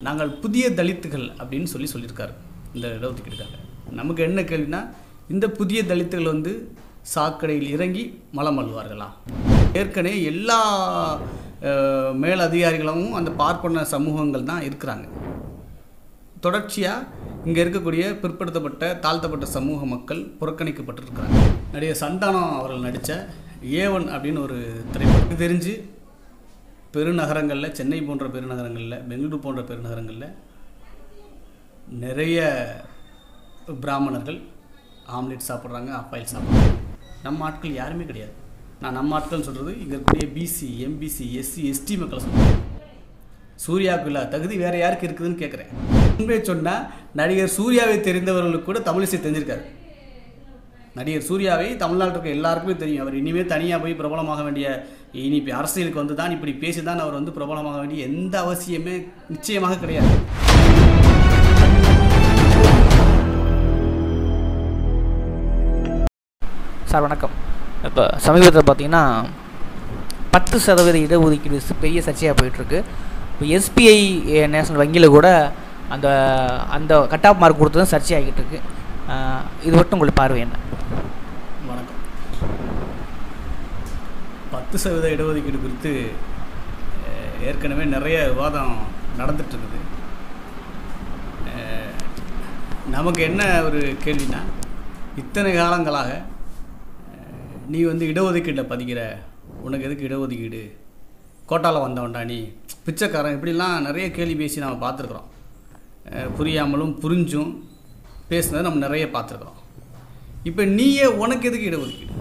நாங்கள் புதிய தலித்துகள் அப்படின்னு சொல்லி சொல்லியிருக்காரு இந்த இடஒதுக்கீடுக்காக நமக்கு என்ன கேள்வினா இந்த புதிய தலித்துகள் வந்து சாக்கடையில் இறங்கி மலம் அள்ளுவார்களா ஏற்கனவே எல்லா அஹ், மேல் அதிகாரிகளும் அந்த பார்ப்பன சமூகங்கள் தான் இருக்கிறாங்க தொடர்ச்சியாக இங்கே இருக்கக்கூடிய பிற்படுத்தப்பட்ட தாழ்த்தப்பட்ட சமூக மக்கள் புறக்கணிக்கப்பட்டிருக்கிறாங்க நடிகர் சந்தானம் அவர்கள் நடித்த ஏவன் அப்படின்னு ஒரு திரைப்படம் தெரிஞ்சு பெருநகரங்களில் சென்னை போன்ற பெருநகரங்களில் பெங்களூரு போன்ற பெருநகரங்களில் நிறைய பிராமணர்கள் ஆம்லெட் சாப்பிட்றாங்க அப்பாயில் சாப்பிட்றாங்க நம்ம ஆட்கள் யாருமே கிடையாது நான் நம்ம ஆட்கள்னு சொல்கிறது இங்கே இருக்கக்கூடிய பிசி எம்பிசி எஸ்சி எஸ்டி மக்களை சொல்கிறேன் சூர்யாவுக்கு இல்லாத தகுதி வேற யாருக்கு இருக்குதுன்னு கேட்குறேன் உண்மையை சொன்னால் நடிகர் சூர்யாவை தெரிந்தவர்களுக்கு கூட தமிழிசை தெரிஞ்சிருக்காரு நடிகர் சூர்யாவை தமிழ்நாட்டில் இருக்க எல்லாருக்குமே தெரியும் அவர் இனிமேல் தனியாக போய் பிரபலமாக வேண்டிய இனி இப்ப அரசியலுக்கு வந்து தான் இப்படி பேசி தான் அவர் வந்து பிரபலமாக வேண்டிய எந்த அவசியமே நிச்சயமாக கிடையாது சார் வணக்கம் இப்போ சமீபத்தில் பார்த்தீங்கன்னா பத்து சதவீத இடஒதுக்கீடு சி- பெரிய சர்ச்சையாக போயிட்டுருக்கு இப்போ எஸ்பிஐ நேஷனல் வங்கியில் கூட அந்த அந்த கட் ஆஃப் மார்க் கொடுத்ததும் சர்ச்சையாகிட்டு இருக்கு அஹ், இது மட்டும் உங்களுக்கு பார்வை என்ன வணக்கம் பத்து சதவீத இடஒதுக்கீடு குறித்து அஹ், ஏற்கனவே நிறைய விவாதம் நடந்துட்டு இருக்குது அஹ், நமக்கு என்ன ஒரு கேள்வினா இத்தனை காலங்களாக அஹ், நீ வந்து இடஒதுக்கீட்டில் பதிக்கிற உனக்கு எதுக்கு இடஒதுக்கீடு கோட்டாவில் வந்தவன்டா நீ பிச்சைக்காரன் இப்படிலாம் நிறைய கேள்வி பேசி நம்ம பார்த்துருக்குறோம் அஹ், புரியாமலும் புரிஞ்சும் பேசுனதை நம்ம நிறைய பார்த்துருக்குறோம் இப்போ நீயே உனக்கு எதுக்கு இடஒதுக்கீடு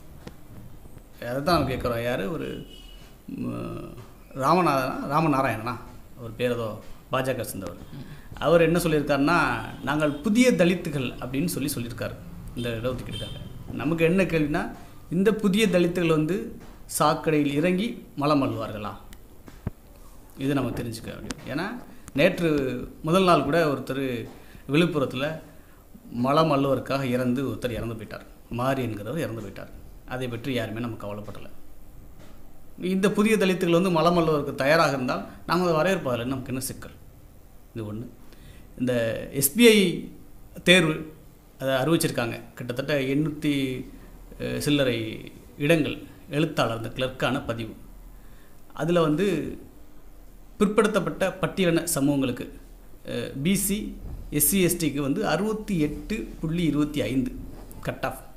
அதை தான் கேட்குறோம் யார் ஒரு ம், ராமநாதனா ராமநாராயணனா அவர் பேர் ஏதோ பாஜக சேர்ந்தவர் அவர் என்ன சொல்லியிருக்காருன்னா நாங்கள் புதிய தலித்துகள் அப்படின்னு சொல்லி சொல்லியிருக்காரு இந்த இடஒதுக்கீடுக்காக நமக்கு என்ன கேள்வினா இந்த புதிய தலித்துகள் வந்து சாக்கடையில் இறங்கி மலம் அள்ளுவார்களா இது நம்ம தெரிஞ்சுக்க முடியும் ஏன்னா நேற்று முதல் நாள் கூட ஒருத்தர் விழுப்புரத்தில் மலம் அள்ளுவதற்காக இறந்து ஒருத்தர் இறந்து போயிட்டார் மாரி என்கிறவர் இறந்து போயிட்டார் அதை பற்றி யாருமே நம்ம கவலைப்படலை இந்த புதிய தலித்துகள் வந்து மலம் அள்ளுவதற்கு தயாராக இருந்தால் நாம் அதை வரவேற்பதில்லை நமக்கு என்ன சிக்கல் இது ஒன்று இந்த எஸ்பிஐ தேர்வு அதை அறிவிச்சிருக்காங்க கிட்டத்தட்ட எண்ணூற்றி அஹ், சில்லறை இடங்கள் எழுத்தாளர் அந்த கிளர்க்கான பதிவு அதில் வந்து பிற்படுத்தப்பட்ட பட்டியலின சமூகங்களுக்கு பிசி எஸ்சி எஸ்டிக்கு வந்து அறுபத்தி எட்டு புள்ளி இருபத்தி ஐந்து கட் ஆஃப்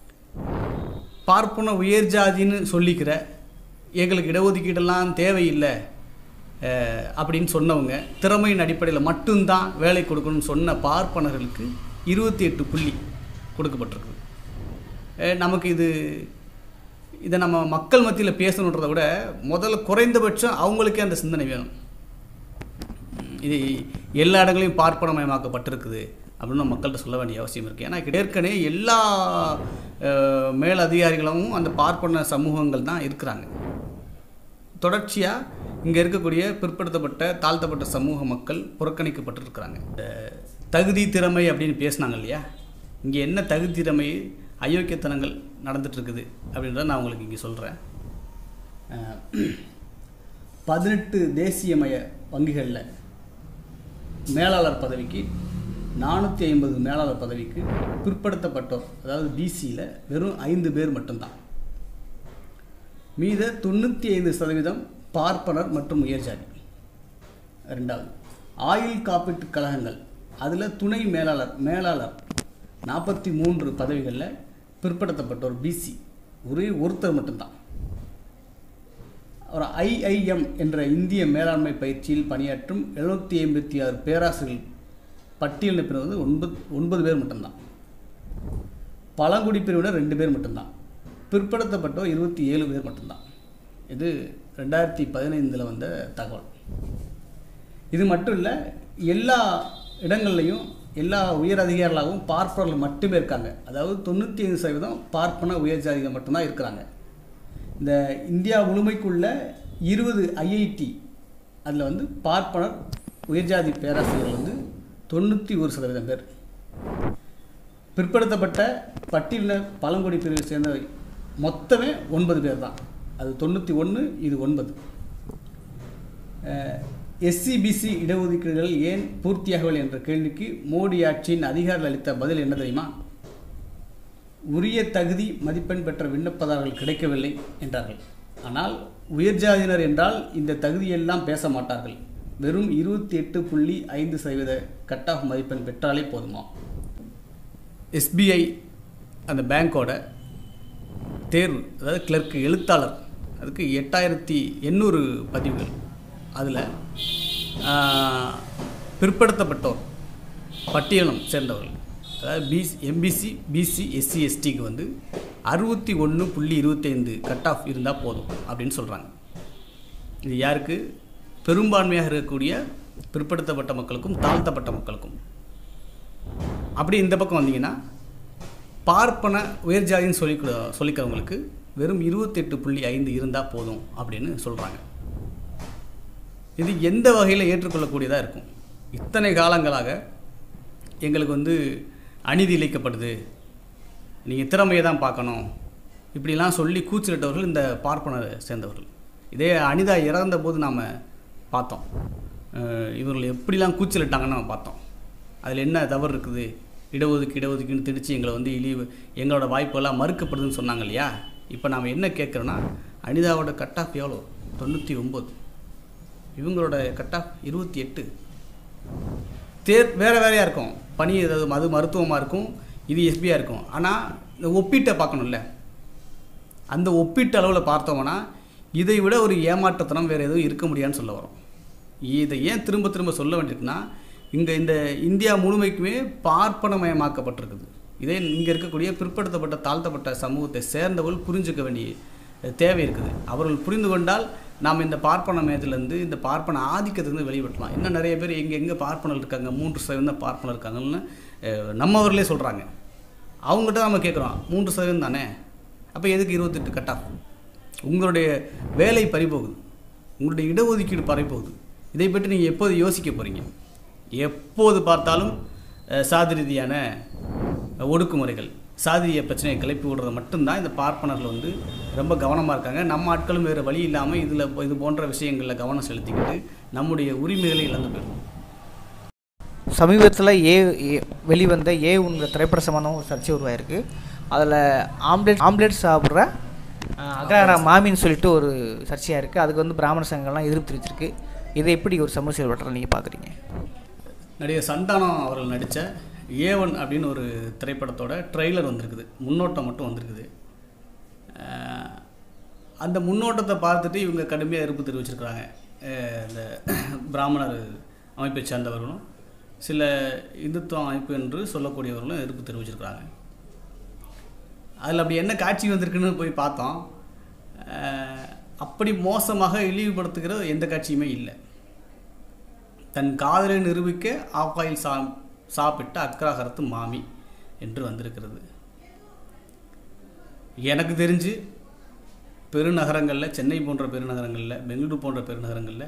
பார்ப்பன உயர் ஜாதின்னு சொல்லிக்கிற எங்களுக்கு இடஒதுக்கீடெல்லாம் தேவையில்லை அஹ், அப்படின்னு சொன்னவங்க திறமையின் அடிப்படையில் மட்டும்தான் வேலை கொடுக்கணும்னு சொன்ன பார்ப்பனர்களுக்கு இருபத்தி எட்டு புள்ளி கொடுக்கப்பட்டிருக்குது அஹ், நமக்கு இது இதை நம்ம மக்கள் மத்தியில் பேசணுன்றதை விட முதல்ல குறைந்தபட்சம் அவங்களுக்கே அந்த சிந்தனை வேணும் உம், இது எல்லா இடங்களையும் பார்ப்பனமயமாக்கப்பட்டிருக்குது அப்படின்னு நம்ம மக்கள்கிட்ட சொல்ல வேண்டிய அவசியம் இருக்குது ஏன்னா ஏற்கனவே எல்லா அஹ், மேல் அதிகாரிகளும் அந்த பார்ப்பன சமூகங்கள் தான் இருக்கிறாங்க தொடர்ச்சியாக இங்கே இருக்கக்கூடிய பிற்படுத்தப்பட்ட தாழ்த்தப்பட்ட சமூக மக்கள் புறக்கணிக்கப்பட்டிருக்கிறாங்க இந்த தகுதி திறமை அப்படின்னு பேசுனாங்க இல்லையா இங்கே என்ன தகுதி திறமை அயோக்கியத்தனங்கள் நடந்துட்டு இருக்குது அப்படின்றத நான் உங்களுக்கு இங்கே சொல்கிறேன் பதினெட்டு தேசியமய வங்கிகளில் மேலாளர் பதவிக்கு நானூற்றி ஐம்பது மேலாளர் பதவிக்கு பிற்படுத்தப்பட்டோர் அதாவது பிசியில் வெறும் ஐந்து பேர் மட்டும்தான் மீத தொண்ணூற்றி ஐந்து சதவீதம் பார்ப்பனர் மற்றும் உயர்ஜாதி ரெண்டாவது ஆயுள் காப்பீட்டு கழகங்கள் அதில் துணை மேலாளர் மேலாளர் நாற்பத்தி மூன்று பதவிகளில் பிற்படுத்தப்பட்டோர் பிசி ஒரே ஒருத்தர் மட்டும்தான் ஒரு ஐஐஎம் என்ற இந்திய மேலாண்மை பயிற்சியில் பணியாற்றும் எழுநூற்றி ஐம்பத்தி ஆறு பேராசிரியர்கள் பட்டியலின பிரிவு வந்து ஒன்பது ஒன்பது பேர் மட்டும்தான் பழங்குடி பிரிவினர் ரெண்டு பேர் மட்டும்தான் பிற்படுத்தப்பட்டோர் இருபத்தி ஏழு பேர் மட்டும்தான் இது ரெண்டாயிரத்தி பதினைந்தில் வந்த தகவல் இது மட்டும் இல்லை எல்லா இடங்கள்லையும் எல்லா உயர் அதிகாரிகளாகவும் பார்ப்பனர்கள் மட்டுமே இருக்காங்க அதாவது தொண்ணூற்றி ஐந்து சதவீதம் பார்ப்பன உயர் ஜாதிகள் மட்டும்தான் இருக்கிறாங்க இந்த இந்தியா முழுமைக்குள்ள இருபது ஐஐடி அதில் வந்து பார்ப்பனர் உயர்ஜாதி பேராசிரியர்கள் வந்து தொண்ணூற்றி ஒரு சதவீதம் பேர் பிற்படுத்தப்பட்ட பட்டியலினர் பழங்குடி பிரிவை சேர்ந்த மொத்தமே ஒன்பது பேர் தான் அது தொண்ணூற்றி ஒன்று இது ஒன்பது எஸ்சிபிசி இடஒதுக்கீடுகள் ஏன் பூர்த்தியாகவில்லை என்ற கேள்விக்கு மோடி ஆட்சியின் அதிகாரிகள் அளித்த பதில் என்ன தெரியுமா உரிய தகுதி மதிப்பெண் பெற்ற விண்ணப்பதாரர்கள் கிடைக்கவில்லை என்றார்கள் ஆனால் உயர்ஜாதியினர் என்றால் இந்த தகுதியெல்லாம் பேச மாட்டார்கள் வெறும் இருபத்தி எட்டு புள்ளி ஐந்து சதவீத கட் ஆஃப் மதிப்பெண் பெற்றாலே போதுமா எஸ்பிஐ அந்த பேங்க்கோட தேர்வு அதாவது கிளர்க்கு எழுத்தாளர் அதுக்கு எட்டாயிரத்தி எண்ணூறு பதிவுகள் அதில் பிற்படுத்தப்பட்டோர் பட்டியலம் சேர்ந்தவர்கள் அதாவது பிசி எம்பிசி பிசி எஸ்சி எஸ்டிக்கு வந்து அறுபத்தி ஒன்று புள்ளி இருபத்தைந்து கட் ஆஃப் இருந்தால் போதும் அப்படின்னு சொல்கிறாங்க இது யாருக்கு பெரும்பான்மையாக இருக்கக்கூடிய பிற்படுத்தப்பட்ட மக்களுக்கும் தாழ்த்தப்பட்ட மக்களுக்கும் அப்படி இந்த பக்கம் வந்தீங்கன்னா பார்ப்பன உயர்ஜாதின்னு சொல்லி சொல்லிக்கிறவங்களுக்கு வெறும் இருபத்தெட்டு புள்ளி ஐந்து இருந்தால் போதும் அப்படின்னு சொல்கிறாங்க இது எந்த வகையில் ஏற்றுக்கொள்ளக்கூடியதாக இருக்கும் இத்தனை காலங்களாக எங்களுக்கு வந்து அநீதி இழைக்கப்படுது நீங்கள் திறமையை தான் பார்க்கணும் இப்படிலாம் சொல்லி கூச்சலிட்டவர்கள் இந்த பார்ப்பனர் சேர்ந்தவர்கள் இதே அனிதா இறந்த போது நாம் பார்த்தோம் அஹ் இவர்கள் எப்படிலாம் கூச்சலிட்டாங்கன்னு நம்ம பார்த்தோம் அதில் என்ன தவறு இருக்குது இடஒதுக்கு இடஒதுக்குன்னு திணிச்சு எங்களை வந்து இழிவு எங்களோட வாய்ப்பெல்லாம் மறுக்கப்படுதுன்னு சொன்னாங்க இல்லையா இப்போ நாம் என்ன கேட்குறோன்னா அனிதாவோட கட் ஆஃப் எவ்வளோ தொண்ணூற்றி ஒம்பது இவங்களோட கட் ஆஃப் இருபத்தி எட்டு தேர் வேறு வேறையாக இருக்கும் பணி ஏதாவது அது மருத்துவமாக இருக்கும் இது எஸ்பியாக இருக்கும் ஆனால் இந்த ஒப்பீட்டை பார்க்கணும்ல அந்த ஒப்பீட்டு அளவில் பார்த்தோம்னா இதை விட ஒரு ஏமாற்றத்தனம் வேறு எதுவும் இருக்க முடியாதுன்னு சொல்ல வரோம் இதை ஏன் திரும்ப திரும்ப சொல்ல வேண்டியிருக்குன்னா இங்கே இந்த இந்தியா முழுமைக்குமே பார்ப்பனமயமாக்கப்பட்டிருக்குது இதே இங்கே இருக்கக்கூடிய பிற்படுத்தப்பட்ட தாழ்த்தப்பட்ட சமூகத்தை சேர்ந்தவர்கள் புரிஞ்சுக்க வேண்டிய தேவை இருக்குது அவர்கள் புரிந்து கொண்டால் நாம் இந்த பார்ப்பன மயத்திலேருந்து இந்த பார்ப்பன ஆதிக்கத்திலிருந்து வெளிப்படலாம் இன்னும் நிறைய பேர் எங்கே எங்கே பார்ப்பனர் இருக்காங்க மூன்று சதவீதம் பார்ப்பனர் இருக்காங்கன்னு அஹ், நம்மவர்களே சொல்கிறாங்க அவங்ககிட்ட நம்ம கேட்குறோம் மூன்று சதவீதம் தானே அப்போ எதுக்கு இருபத்தெட்டு கட் ஆஃப் உங்களுடைய வேலை பறிபோகுது உங்களுடைய இடஒதுக்கீடு பறிபோகுது இதை பற்றி நீங்கள் எப்போது யோசிக்க போகிறீங்க எப்போது பார்த்தாலும் அஹ், சாதி ரீதியான அஹ், ஒடுக்குமுறைகள் சாதிய பிரச்சனையை கிளப்பி விடுறது மட்டும்தான் இந்த பார்ப்பனர்கள் வந்து ரொம்ப கவனமாக இருக்காங்க நம்ம ஆட்களும் வேறு வழி இல்லாமல் இதில் இது போன்ற விஷயங்களில் கவனம் செலுத்திக்கிட்டு நம்முடைய உரிமைகளை இழந்து போயிடும் சமீபத்தில் ஏ ஏ- வெளிவந்த ஏ உன்ற திரைப்பட சம்மந்தம் ஒரு சர்ச்சை உருவாயிருக்கு அதில் ஆம்லெட் ஆம்லெட் சாப்பிட்ற அஹ், அக்ரஹார மாமின்னு சொல்லிட்டு ஒரு சர்ச்சையாக இருக்குது அதுக்கு வந்து பிராமண சங்கங்கள்லாம் எதிர்ப்பு தெரிவிச்சிருக்கு இதை எப்படி ஒரு சமூக செயல்படுற நீங்கள் பார்க்குறீங்க நடிகர் சந்தானம் அவர்கள் நடித்த ஏவன் அப்படின்னு ஒரு திரைப்படத்தோட ட்ரெய்லர் வந்திருக்குது முன்னோட்டம் மட்டும் வந்திருக்குது அஹ் அந்த முன்னோட்டத்தை பார்த்துட்டு இவங்க கடுமையாக எதிர்ப்பு தெரிவிச்சிருக்கிறாங்க அஹ் இந்த பிராமணர் அமைப்பை சேர்ந்தவர்களும் சில இந்துத்துவ அமைப்பு என்று சொல்லக்கூடியவர்களும் எதிர்ப்பு தெரிவிச்சிருக்கிறாங்க அதில் அப்படி என்ன காட்சி வந்திருக்குன்னு போய் பார்த்தோம் அஹ் அப்படி மோசமாக இழிவுபடுத்துகிற எந்த காட்சியுமே இல்லை தன் காதலை நிரூபிக்க ஆப்பாயில் சா சாப்பிட்ட அக்ராகரத்து மாமி என்று வந்திருக்கிறது எனக்கு தெரிஞ்சு பெருநகரங்களில் சென்னை போன்ற பெருநகரங்களில் பெங்களூரு போன்ற பெருநகரங்களில்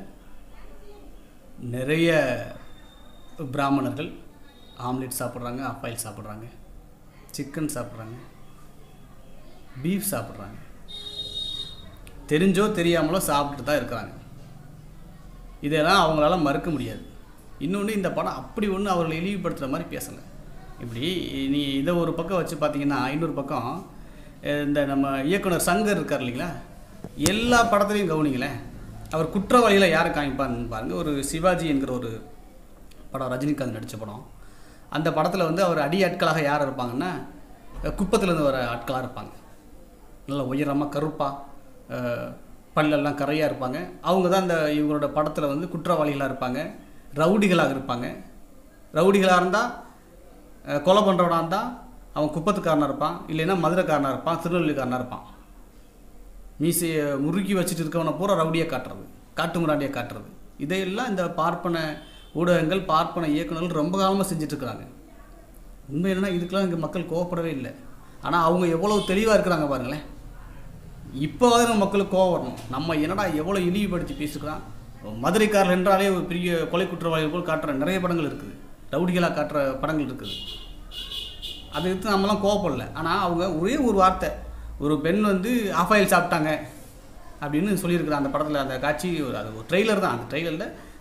நிறைய பிராமணர்கள் ஆம்லெட் சாப்பிட்றாங்க ஆப்பாயில் சாப்பிட்றாங்க சிக்கன் சாப்பிட்றாங்க பீஃப் சாப்பிட்றாங்க தெரிஞ்சோ தெரியாமலோ சாப்பிட்டு தான் இருக்கிறாங்க இதெல்லாம் அவங்களால மறுக்க முடியாது இன்னொன்று இந்த படம் அப்படி ஒன்று அவர்களை இழிவுபடுத்துகிற மாதிரி பேசலை இப்படி நீ இதை ஒரு பக்கம் வச்சு பார்த்தீங்கன்னா இன்னொரு பக்கம் அஹ் இந்த நம்ம இயக்குனர் சங்கர் இருக்கார் இல்லைங்களா எல்லா படத்துலையும் கவனிங்களேன் அவர் குற்றவாளிகளை யாரை காமிப்பான்னு பாருங்க ஒரு சிவாஜி என்கிற ஒரு படம் ரஜினிகாந்த் நடித்த படம் அந்த படத்தில் வந்து அவர் அடி ஆட்களாக யார் இருப்பாங்கன்னா அஹ் குப்பத்துலேருந்து வர ஆட்களாக இருப்பாங்க நல்ல உயரமாக கருப்பாக பல்லெல்லாம் கரையாக இருப்பாங்க அவங்க தான் அந்த இவங்களோட படத்தில் வந்து குற்றவாளிகளாக இருப்பாங்க ரவுடிகளாக இருப்பாங்க ரவுடிகளாக இருந்தால் கொலை பண்ணுறவனாக இருந்தால் அவன் குப்பத்துக்காரனாக இருப்பான் இல்லைன்னா மதுரைக்காரனாக இருப்பான் திருநெல்வேலிக்காரனாக இருப்பான் மீசையை முறுக்கி வச்சுட்டு இருக்கவனை பூரா ரவுடியாக காட்டுறது காட்டு முராண்டியாக காட்டுறது இதையெல்லாம் இந்த பார்ப்பன ஊடகங்கள் பார்ப்பன இயக்குனர்கள் ரொம்ப காலமாக செஞ்சுட்ருக்குறாங்க உண்மை என்னன்னா இதுக்கெல்லாம் இங்கே மக்கள் கோவப்படவே இல்லை ஆனால் அவங்க எவ்வளோ தெளிவாக இருக்கிறாங்க பாருங்களேன் இப்போவாவது நம்ம மக்களுக்கு கோவம் வரணும் நம்ம என்னடா எவ்வளோ இழிவுபடுத்தி பேசுகிறான் மதுரைக்காரர் என்றாலே ஒரு பெரிய கொலை குற்றவாளிகள் போல் காட்டுற நிறைய படங்கள் இருக்குது ரவுடிகளாக காட்டுற படங்கள் இருக்குது அதை எடுத்து நம்மலாம் கோவப்படல ஆனால் அவங்க ஒரே ஒரு வார்த்தை ஒரு பெண் வந்து ஆஃப் ஆயில் சாப்பிட்டாங்க அப்படின்னு சொல்லியிருக்கிறாங்க அந்த படத்தில் அந்த காட்சி ஒரு அது ஒரு ட்ரெய்லர் தான் அந்த ட்ரெய்லரில்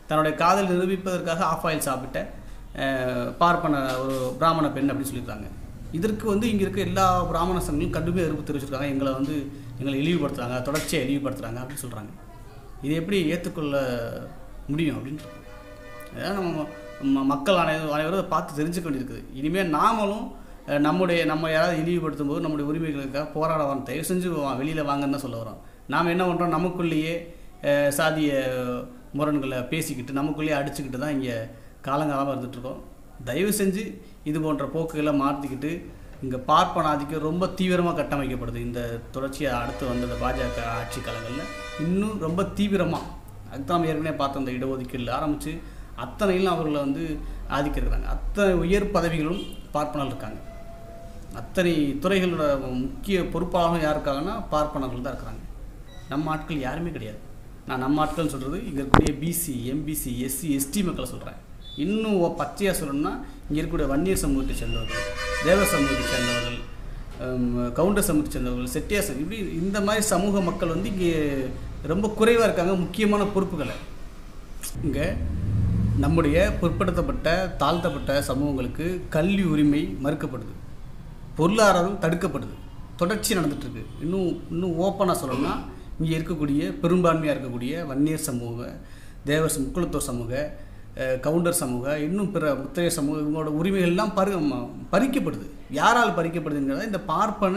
தன்னுடைய காதல் நிரூபிப்பதற்காக ஆஃப் ஆயில் சாப்பிட்ட அஹ், பார்ப்பன ஒரு பிராமண பெண் அப்படின்னு சொல்லியிருக்காங்க இதற்கு வந்து இங்கே இருக்க எல்லா பிராமண சங்கங்களும் கடுமையாக எதிர்ப்பு தெரிவிச்சிருக்காங்க எங்களை வந்து எங்களை இழிவுபடுத்துகிறாங்க தொடர்ச்சியாக இழிவுபடுத்துகிறாங்க அப்படின்னு சொல்கிறாங்க இது எப்படி ஏற்றுக்கொள்ள முடியும் அப்படின்ட்டு அதான் நம்ம ம- மக்கள் அனைவரும் அனைவரும் அதை பார்த்து தெரிஞ்சுக்க வேண்டியிருக்குது இனிமேல் நாமளும் அஹ், நம்முடைய நம்ம யாராவது இழிவுபடுத்தும் போது நம்முடைய உரிமைகளுக்காக போராட வரோம் தயவு செஞ்சு வா- வெளியில் வாங்கன்னு தான் சொல்ல வரோம் நாம் என்ன பண்ணுறோம் நமக்குள்ளேயே அஹ், சாதிய முரண்களை பேசிக்கிட்டு நமக்குள்ளேயே அடிச்சுக்கிட்டு தான் இங்கே காலங்காலமாக இருந்துகிட்ருக்கோம் தயவு செஞ்சு இது போன்ற போக்குகளை மாற்றிக்கிட்டு இங்கே பார்ப்பன ஆதிக்கம் ரொம்ப தீவிரமாக கட்டமைக்கப்படுது இந்த தொடர்ச்சியாக அடுத்து வந்த இந்த பாஜக ஆட்சி காலங்களில் இன்னும் ரொம்ப தீவிரமாக அதுதான் நம்ம ஏற்கனவே பார்த்த அந்த இடஒதுக்கீடுல ஆரம்பித்து அத்தனையிலும் அவர்களை வந்து ஆதிக்கம் இருக்கிறாங்க அத்தனை உயர் பதவிகளும் பார்ப்பனர் இருக்காங்க அத்தனை துறைகளோட முக்கிய பொறுப்பாளர்களும் யார் இருக்காங்கன்னா பார்ப்பனர்கள் தான் இருக்கிறாங்க நம்ம ஆட்கள் யாருமே கிடையாது நான் நம்ம ஆட்கள் சொல்கிறது இங்கே இருக்கக்கூடிய பிசி எம்பிசி எஸ்சி எஸ்டி மக்களை சொல்கிறேன் இன்னும் பச்சையாக சொல்லணும்னா இங்கே இருக்கக்கூடிய வன்னியர் சமூகத்தை சேர்ந்தவர்கள் தேவ சமூகத்தை சேர்ந்தவர்கள் ஹம், கவுண்டர் சமூகத்தை சேர்ந்தவர்கள் செட்டியார் சமூகம் இப்படி இந்த மாதிரி சமூக மக்கள் வந்து இங்கே ரொம்ப குறைவாக இருக்காங்க முக்கியமான பொறுப்புகளை இங்கே நம்முடைய பிற்படுத்தப்பட்ட தாழ்த்தப்பட்ட சமூகங்களுக்கு கல்வி உரிமை மறுக்கப்படுது பொருளாதாரம் தடுக்கப்படுது தொடர்ச்சி நடந்துட்டு இருக்கு இன்னும் இன்னும் ஓப்பனாக சொல்லணும்னா இங்கே இருக்கக்கூடிய பெரும்பான்மையாக இருக்கக்கூடிய வன்னியர் சமூக தேவர் சமூக முக்குளத்தோர் சமூக அஹ், கவுண்டர் சமூக இன்னும் பிற முத்தைய சமூக இவங்களோட உரிமைகள் எல்லாம் பறி ம- பறிக்கப்படுது யாரால் பறிக்கப்படுதுங்கிறத இந்த பார்ப்பன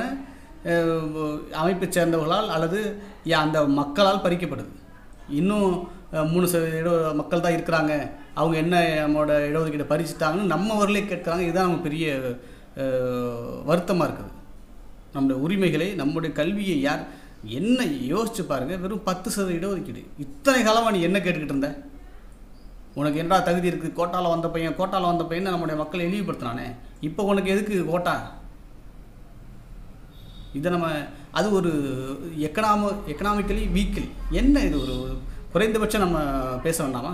அஹ், அமைப்பைச் சேர்ந்தவர்களால் அல்லது யா- அந்த மக்களால் பறிக்கப்படுது இன்னும் அஹ், மூணு சதவீத இட மக்கள் தான் இருக்கிறாங்க அவங்க என்ன நம்மளோட இடஒதுக்கீடை பறிச்சுட்டாங்கன்னு நம்மவர்களே கேட்குறாங்க இதுதான் நம்ம பெரிய வருத்தமாக இருக்குது நம்முடைய உரிமைகளை நம்முடைய கல்வியை யார் என்ன யோசிச்சு பாருங்க வெறும் பத்து சதவீத இடஒதுக்கீடு இத்தனை காலமாக நீ என்ன கேட்டுக்கிட்டு இருந்த உனக்கு என்னடா தகுதி இருக்குது கோட்டாவில் வந்த பையன் கோட்டாவில் வந்த பையன் நம்முடைய மக்களை இழிவுபடுத்தினானே இப்போ உனக்கு எதுக்கு கோட்டா இதை நம்ம அது ஒரு எக்கனாம எக்கனாமிக்கலி வீக்கலி என்ன இது ஒரு குறைந்தபட்சம் நம்ம பேச வேண்டாமா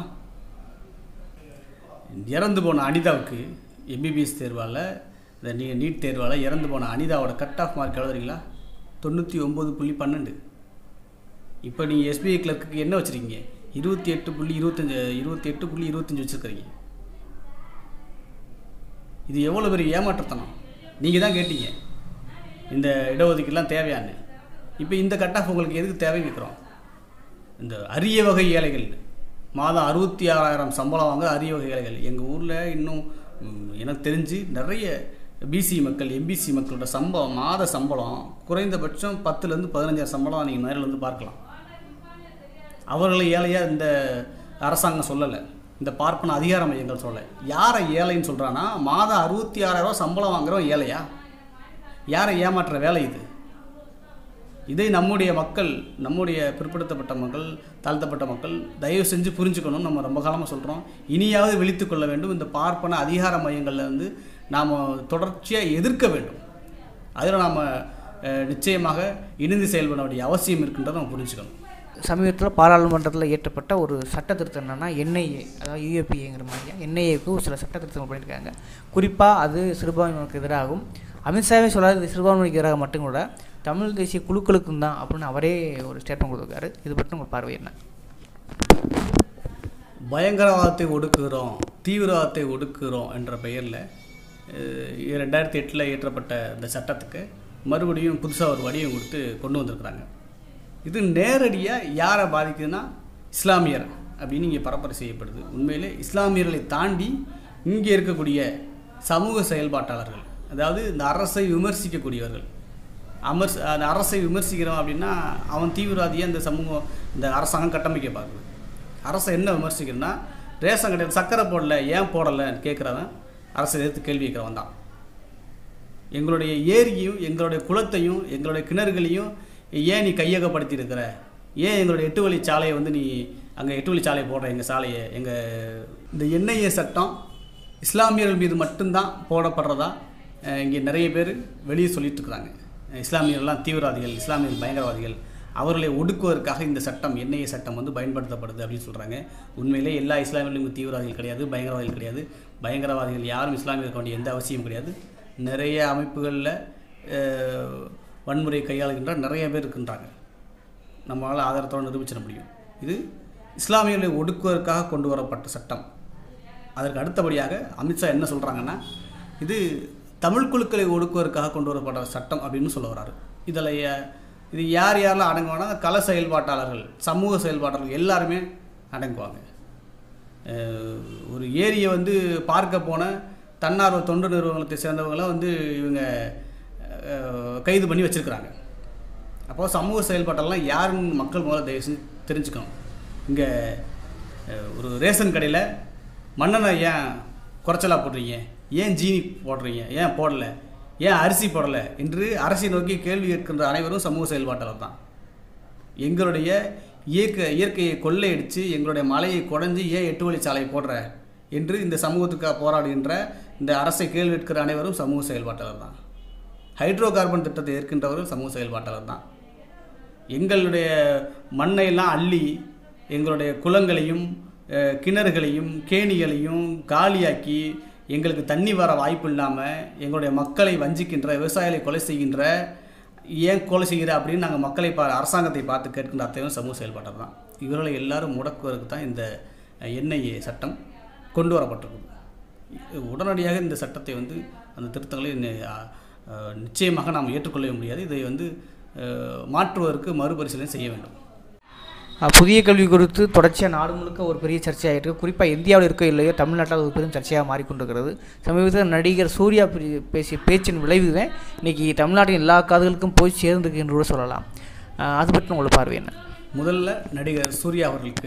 இறந்து போன அனிதாவுக்கு எம்பிபிஎஸ் தேர்வால் இந்த நீ நீட் தேர்வால் இறந்து போன அனிதாவோட கட் ஆஃப் மார்க் எழுதுறீங்களா தொண்ணூற்றி ஒம்பது புள்ளி பன்னெண்டு இப்போ நீங்கள் எஸ்பிஐ கிளர்க்குக்கு என்ன வச்சுருக்கீங்க இருபத்தி எட்டு புள்ளி இருபத்தஞ்சு இருபத்தி எட்டு புள்ளி இருபத்தஞ்சு வச்சுருக்கிறீங்க இது எவ்வளோ பெரிய ஏமாற்றத்தனம் நீங்கள் தான் கேட்டீங்க இந்த இடஒதுக்கீடுலாம் தேவையான்னு இப்போ இந்த கட் ஆஃப் உங்களுக்கு எதுக்கு தேவைன்னு கேட்குறோம் இந்த அரிய வகை ஏழைகள் மாதம் அறுபத்தி ஆறாயிரம் சம்பளம் வாங்க அரிய வகை ஏழைகள் எங்கள் ஊரில் இன்னும் ம், எனக்கு தெரிஞ்சு நிறைய பிசி மக்கள் எம்பிசி மக்களோட சம்பளம் மாத சம்பளம் குறைந்தபட்சம் பத்துலேருந்து பதினஞ்சாயிரம் சம்பளம் நீங்கள் நேரில் வந்து பார்க்கலாம் அவர்களை ஏழையாக இந்த அரசாங்கம் சொல்லலை இந்த பார்ப்பன அதிகார மையங்கள் சொல்லலை யாரை ஏழைன்னு சொல்கிறான்னா மாதம் அறுபத்தி ஆறாயிரம் சம்பளம் வாங்குறவன் ஏழையா யாரை ஏமாற்றுற வேலை இது இதை நம்முடைய மக்கள் நம்முடைய பிற்படுத்தப்பட்ட மக்கள் தாழ்த்தப்பட்ட மக்கள் தயவு செஞ்சு புரிஞ்சுக்கணும் நம்ம ரொம்ப காலமாக சொல்கிறோம் இனியாவது விழித்து கொள்ள வேண்டும் இந்த பார்ப்பன அதிகார மையங்களில் வந்து நாம் தொடர்ச்சியாக எதிர்க்க வேண்டும் அதில் நாம் நிச்சயமாக இணைந்து செயல்பட வேண்டிய அவசியம் இருக்கின்றதை நம்ம புரிஞ்சுக்கணும் சமீபத்தில் பாராளுமன்றத்தில் இயற்றப்பட்ட ஒரு சட்ட திருத்தம் என்னென்னா என்ஐஏ அதாவது யூஏபிஏங்கிற மாதிரியா என்ஐஏக்கு சில சட்ட திருத்தங்கள் பண்ணியிருக்காங்க குறிப்பாக அது சிறுபான்மையினருக்கு எதிராகும் அமித்ஷாவே சொல்லாத இது சிறுபான்மைக்கு எதிராக மட்டும் கூட தமிழ் தேசிய குழுக்களுக்கும் தான் அப்படின்னு அவரே ஒரு ஸ்டேட்மெண்ட் கொடுத்துருக்காரு இது பற்றி உங்கள் பார்வை என்ன பயங்கரவாதத்தை ஒடுக்குகிறோம் தீவிரவாதத்தை ஒடுக்குகிறோம் என்ற பெயரில் ரெண்டாயிரத்தி எட்டில் இயற்றப்பட்ட இந்த சட்டத்துக்கு மறுபடியும் புதுசாக ஒரு வடிவம் கொடுத்து கொண்டு வந்திருக்கிறாங்க இது நேரடியாக யாரை பாதிக்குதுன்னா இஸ்லாமியர் அப்படின்னு இங்கே பரப்புரை செய்யப்படுது உண்மையிலே இஸ்லாமியர்களை தாண்டி இங்கே இருக்கக்கூடிய சமூக செயல்பாட்டாளர்கள் அதாவது இந்த அரசை விமர்சிக்கக்கூடியவர்கள் அமர்ஸ் அந்த அரசை விமர்சிக்கிறோம் அப்படின்னா அவன் தீவிரவாதியை அந்த சமூகம் இந்த அரசாங்கம் கட்டமைக்க பார்க்குது அரசை என்ன விமர்சிக்கிறேன்னா ரேஷன் கடையில் சக்கரை போடல ஏன் போடலைன்னு கேட்குறவன் அரசை எதிர்த்து கேள்வி கேட்குறவன் தான் எங்களுடைய ஏரியும் எங்களுடைய குளத்தையும் எங்களுடைய கிணறுகளையும் ஏன் நீ கையகப்படுத்தி இருக்கிற ஏன் எங்களுடைய எட்டு வழி சாலையை வந்து நீ அங்கே எட்டு வழி சாலை போடுற எங்கள் சாலையை எங்கள் இந்த என்ஐஏ சட்டம் இஸ்லாமியர்கள் மீது மட்டும்தான் போடப்படுறதா அஹ், இங்கே நிறைய பேர் வெளியே சொல்லிட்டு இருக்கிறாங்க இஸ்லாமியர்கள்லாம் தீவிரவாதிகள் இஸ்லாமியர்கள் பயங்கரவாதிகள் அவர்களை ஒடுக்குவதற்காக இந்த சட்டம் என்ஐஏ சட்டம் வந்து பயன்படுத்தப்படுது அப்படின்னு சொல்கிறாங்க உண்மையிலே எல்லா இஸ்லாமியர்களும் தீவிரவாதிகள் கிடையாது பயங்கரவாதிகள் கிடையாது பயங்கரவாதிகள் யாரும் இஸ்லாமியர் இருக்க வேண்டிய எந்த அவசியமும் கிடையாது நிறைய அமைப்புகளில் வன்முறை கையாளுகின்ற நிறைய பேர் இருக்கின்றாங்க நம்மளால் ஆதாரத்தோடு நிரூபிச்சிட முடியும் இது இஸ்லாமியர்களை ஒடுக்குவதற்காக கொண்டு வரப்பட்ட சட்டம் அதற்கு அடுத்தபடியாக அமித்ஷா என்ன சொல்கிறாங்கன்னா இது தமிழ் குழுக்களை ஒடுக்குவதற்காக கொண்டு வரப்பட்ட சட்டம் அப்படின்னு சொல்ல வராரு இதில் ய- இது யார் யாரெல்லாம் அடங்குவாங்கன்னா அந்த கள செயல்பாட்டாளர்கள் சமூக செயல்பாட்டாளர்கள் எல்லாருமே அடங்குவாங்க அஹ் ஒரு ஏரியை வந்து பார்க்க போன தன்னார்வ தொண்டு நிறுவனத்தை சேர்ந்தவங்கள வந்து இவங்க அஹ், கைது பண்ணி வச்சுருக்கிறாங்க அப்போ சமூக செயல்பாட்டெல்லாம் யாருன்னு மக்கள் முதல்ல தயவு செஞ்சு தெரிஞ்சுக்கணும் இங்கே ஒரு ரேஷன் கடையில் மண்ணெண்ணை ஏன் குறைச்சலாக போடுறீங்க ஏன் ஜீனி போடுறீங்க ஏன் போடலை ஏன் அரிசி போடலை என்று அரசை நோக்கி கேள்வி கேட்கின்ற அனைவரும் சமூக செயல்பாட்டாளர் தான் எங்களுடைய இயற்கை இயற்கையை கொள்ளையடித்து எங்களுடைய மலையை குடஞ்சி ஏன் எட்டு வழிச்சாலை போடுற என்று இந்த சமூகத்துக்காக போராடுகின்ற இந்த அரசை கேள்வி கேட்கிற அனைவரும் சமூக செயல்பாட்டாளர் தான் ஹைட்ரோ கார்பன் திட்டத்தை ஏற்கின்றவரும் சமூக செயல்பாட்டாளர் தான் எங்களுடைய மண்ணை எல்லாம் அள்ளி எங்களுடைய குளங்களையும் அஹ், கிணறுகளையும் கேணிகளையும் காலியாக்கி எங்களுக்கு தண்ணி வர வாய்ப்பு இல்லாமல் எங்களுடைய மக்களை வஞ்சிக்கின்ற விவசாயிகளை கொலை செய்கின்ற ஏன் கொலை செய்கிற அப்படின்னு நாங்கள் மக்களை பா அரசாங்கத்தை பார்த்து கேட்கின்ற அத்தையும் சமூக செயல்பாட்டர் தான் இவர்களை எல்லாரும் முடக்குவதற்கு தான் இந்த என்ஐஏ சட்டம் கொண்டு வரப்பட்டிருக்குது உடனடியாக இந்த சட்டத்தை வந்து அந்த திருத்தங்களை நி- அ- அ, நிச்சயமாக நாம் ஏற்றுக்கொள்ளவே முடியாது இதை வந்து அ, மாற்றுவதற்கு மறுபரிசீலனை செய்ய வேண்டும் அஹ் புதிய கல்வி குறித்து தொடர்ச்சியாக நாடு முழுக்க ஒரு பெரிய சர்ச்சையாகிட்டு இருக்கு குறிப்பாக இந்தியாவில் இருக்க இல்லையோ தமிழ்நாட்டில் அது ஒரு பெரும் சர்ச்சையாக மாறிக்கொண்டிருக்கிறது சமீபத்தில் நடிகர் சூர்யா பே- பேசிய பேச்சின் விளைவு தான் இன்றைக்கி தமிழ்நாட்டின் எல்லா காதுகளுக்கும் போய் சேர்ந்துருக்கு என்று கூட சொல்லலாம் அஹ் அது பற்றி உங்களை பார்வை என்ன முதல்ல நடிகர் சூர்யா அவர்களுக்கு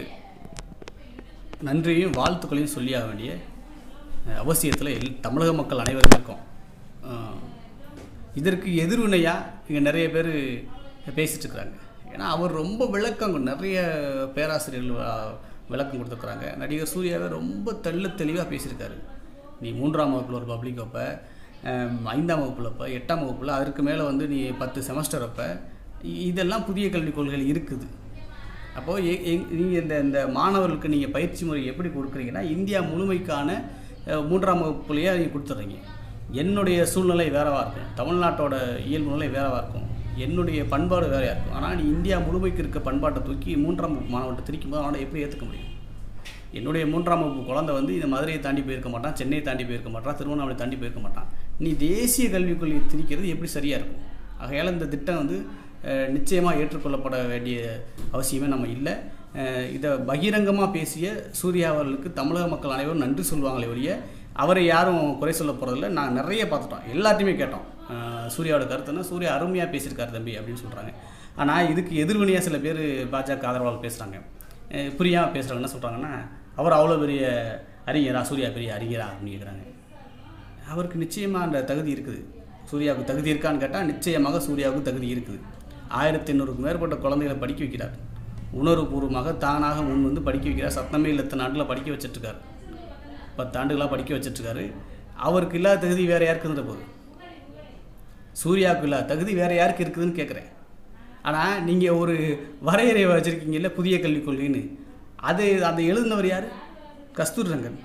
நன்றியும் வாழ்த்துக்களையும் சொல்லியாக வேண்டிய அஹ், அவசியத்தில் எல் தமிழக மக்கள் அனைவரும் இருக்கோம் அஹ், இதற்கு எதிர்வினையாக இங்கே நிறைய பேர் பேசிட்டு இருக்கிறாங்க ஏன்னா அவர் ரொம்ப விளக்கம் கொ- நிறைய பேராசிரியர்கள் அஹ், விளக்கம் கொடுத்துருக்குறாங்க நடிகர் சூர்யாவை ரொம்ப தெள்ள தெளிவாக பேசியிருக்காரு நீ மூன்றாம் வகுப்பில் ஒரு பப்ளிக் வைப்ப அஹ், ஐந்தாம் வகுப்பில் வைப்ப எட்டாம் வகுப்பில் அதற்கு மேலே வந்து நீ பத்து செமஸ்டர் வைப்ப இ- இதெல்லாம் புதிய கல்விக் கொள்கைகள் இருக்குது அப்போது நீங்கள் இந்த இந்த மாணவர்களுக்கு நீங்கள் பயிற்சி முறை எப்படி கொடுக்குறீங்கன்னா இந்தியா முழுமைக்கான அஹ், மூன்றாம் வகுப்புலேயே நீங்கள் கொடுத்துட்றீங்க என்னுடைய சூழ்நிலை வேறவா இருக்கும் தமிழ்நாட்டோட இயல்பு நிலை வேறவா இருக்கும் என்னுடைய பண்பாடு வேறையாக இருக்கும் ஆனால் நீ இந்தியா முழுமைக்கு இருக்க பண்பாட்டை தூக்கி மூன்றாம் வகுப்பு மாணவர்கிட்ட திரிக்கும் போது அவனால் எப்படி ஏற்றுக்க முடியும் என்னுடைய மூன்றாம் வகுப்பு குழந்தை வந்து இந்த மதுரையை தாண்டி போயிருக்க மாட்டான் சென்னையை தாண்டி போயிருக்க மாட்டான் திருவண்ணாமலை தாண்டி போயிருக்க மாட்டான் நீ தேசிய கல்விக் கொள்கையை திணிக்கிறது எப்படி சரியாக இருக்கும் ஆகையால் இந்த திட்டம் வந்து அஹ், நிச்சயமாக ஏற்றுக்கொள்ளப்பட வேண்டிய அவசியமே நம்ம இல்லை அஹ், இதை பகிரங்கமாக பேசிய சூர்யா அவர்களுக்கு தமிழக மக்கள் அனைவரும் நன்றி சொல்லுவாங்களே ஒழிய அவரை யாரும் குறை சொல்ல போகிறதில்ல நான் நிறைய பார்த்துட்டோம் எல்லாத்தையுமே கேட்டோம் அஹ், சூர்யாவோட கருத்துன்னா சூர்யா அருமையாக பேசியிருக்காரு தம்பி அப்படின்னு சொல்கிறாங்க ஆனால் இதுக்கு எதிர்வினையாக சில பேர் பாஜக ஆதரவாளர் பேசுகிறாங்க புரியாமல் பேசுகிறவங்க என்ன சொல்கிறாங்கன்னா அவர் அவ்வளோ பெரிய அறிஞரா சூர்யா பெரிய அறிஞரா அப்படின்னு கேட்குறாங்க அவருக்கு நிச்சயமாக அந்த தகுதி இருக்குது சூர்யாவுக்கு தகுதி இருக்கான்னு கேட்டால் நிச்சயமாக சூர்யாவுக்கு தகுதி இருக்குது ஆயிரத்தி எண்ணூறுக்கும் மேற்பட்ட குழந்தைகளை படிக்க வைக்கிறார் உணர்வுபூர்வமாக தானாக முன் வந்து படிக்க வைக்கிறார் சத்தமே இல்லை இத்தனை நாட்டில் படிக்க வச்சிட்ருக்காரு பத்து ஆண்டுகளாக படிக்க வச்சிட்ருக்காரு அவருக்கு இல்லாத தகுதி வேறு யாருக்கு இருந்த போகுது சூர்யாவுக்கு இல்லாத தகுதி வேறு யாருக்கு இருக்குதுன்னு கேட்குறேன் ஆனால் நீங்கள் ஒரு வரையறை வச்சுருக்கீங்கல்ல புதிய கல்விக் கொள்கைன்னு அது அந்த எழுதினவர் யார் கஸ்தூரி ரங்கன்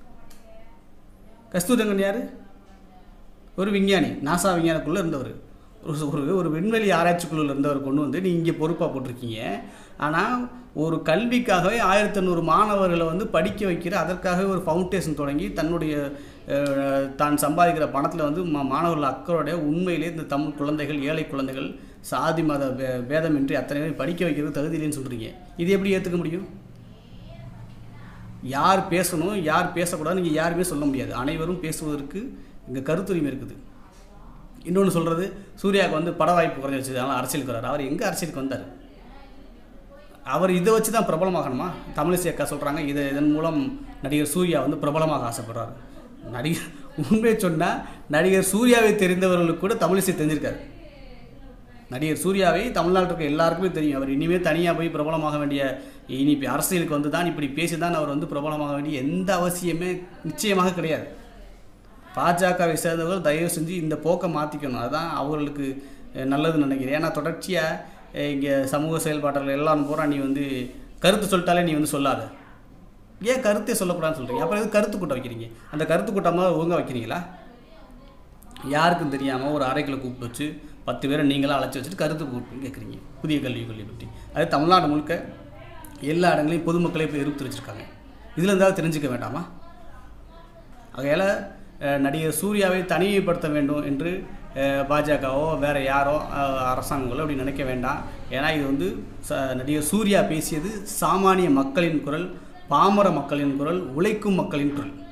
கஸ்தூரி ரங்கன் யார் ஒரு விஞ்ஞானி நாசா விஞ்ஞானக்குள்ளே இருந்தவர் ஒரு ஒரு ஒரு விண்வெளி ஆராய்ச்சிக்குழுவில் இருந்தவர் கொண்டு வந்து நீ இங்கே பொறுப்பாக போட்டிருக்கீங்க ஆனால் ஒரு கல்விக்காகவே ஆயிரத்தி ஐநூறு மாணவர்களை வந்து படிக்க வைக்கிற அதற்காகவே ஒரு ஃபவுண்டேஷன் தொடங்கி தன்னுடைய அஹ், தான் சம்பாதிக்கிற பணத்தில் வந்து மா மாணவர்கள் அக்கறையோட உண்மையிலே இந்த தமிழ் குழந்தைகள் ஏழை குழந்தைகள் சாதி மத வே பேதமின்றி அத்தனை பேரும் படிக்க வைக்கிறது தகுதி இல்லைன்னு சொல்கிறீங்க இது எப்படி ஏற்றுக்க முடியும் யார் பேசணும் யார் பேசக்கூடாது நீங்கள் யாருமே சொல்ல முடியாது அனைவரும் பேசுவதற்கு இங்கே கருத்துரிமை இருக்குது இன்னொன்று சொல்கிறது சூர்யாவுக்கு வந்து பட வாய்ப்பு குறைஞ்சி வச்சு அதனால் அரசியலுக்கு வர்றாரு அவர் எங்கே அரசியலுக்கு வந்தார் அவர் இதை வச்சு தான் பிரபலமாகணுமா தமிழிசை அக்கா சொல்கிறாங்க இதை இதன் மூலம் நடிகர் சூர்யா வந்து பிரபலமாக ஆசைப்படுறாரு நடிகர் உண்மையை சொன்னால் நடிகர் சூர்யாவை தெரிந்தவர்களுக்கு கூட தமிழிசை தெரிஞ்சிருக்காரு நடிகர் சூர்யாவை தமிழ்நாட்டில் இருக்க எல்லாருக்குமே தெரியும் அவர் இனிமேல் தனியாக போய் பிரபலமாக வேண்டிய இனி இப்ப அரசியலுக்கு வந்து தான் இப்படி பேசி தான் அவர் வந்து பிரபலமாக வேண்டிய எந்த அவசியமே நிச்சயமாக கிடையாது பாஜகவை சேர்ந்தவர்கள் தயவு செஞ்சு இந்த போக்கை மாற்றிக்கணும் அதுதான் அவர்களுக்கு அஹ், நல்லதுன்னு நினைக்கிறேன் ஏன்னா தொடர்ச்சியாக இங்கே சமூக செயல்பாட்டாளர்கள் எல்லாரும் பூரா நீ வந்து கருத்து சொல்லிட்டாலே நீ வந்து சொல்லாத ஏன் கருத்தே சொல்லக்கூடாதுன்னு சொல்கிறீங்க அப்புறம் எதுக்கு கருத்து கூட்டம் வைக்கிறீங்க அந்த கருத்து கூட்டமாக ஒழுங்காக வைக்கிறீங்களா யாருக்கும் தெரியாமல் ஒரு அறைக்குள்ள கூப்பிட்டு வச்சு பத்து பேரை நீங்களாம் அழைச்சி வச்சுட்டு கருத்து கூப்பிட்டு கேட்குறீங்க புதிய கல்விக் கொள்கை பற்றி அது தமிழ்நாடு முழுக்க எல்லா இடங்களையும் பொதுமக்களே இப்போ எதிர்ப்பு தெரிவிச்சிருக்காங்க இதில் இருந்தாலும் தெரிஞ்சுக்க வேண்டாமா ஆகையால் அஹ், நடிகர் சூர்யாவை தனிமைப்படுத்த வேண்டும் என்று அஹ், பாஜகவோ வேறு யாரோ அஹ், அரசாங்கங்களோ அப்படி நினைக்க வேண்டாம் ஏன்னா இது வந்து ச நடிகர் சூர்யா பேசியது சாமானிய மக்களின் குரல் பாமர மக்களின் குரல் உழைக்கும் மக்களின் குரல்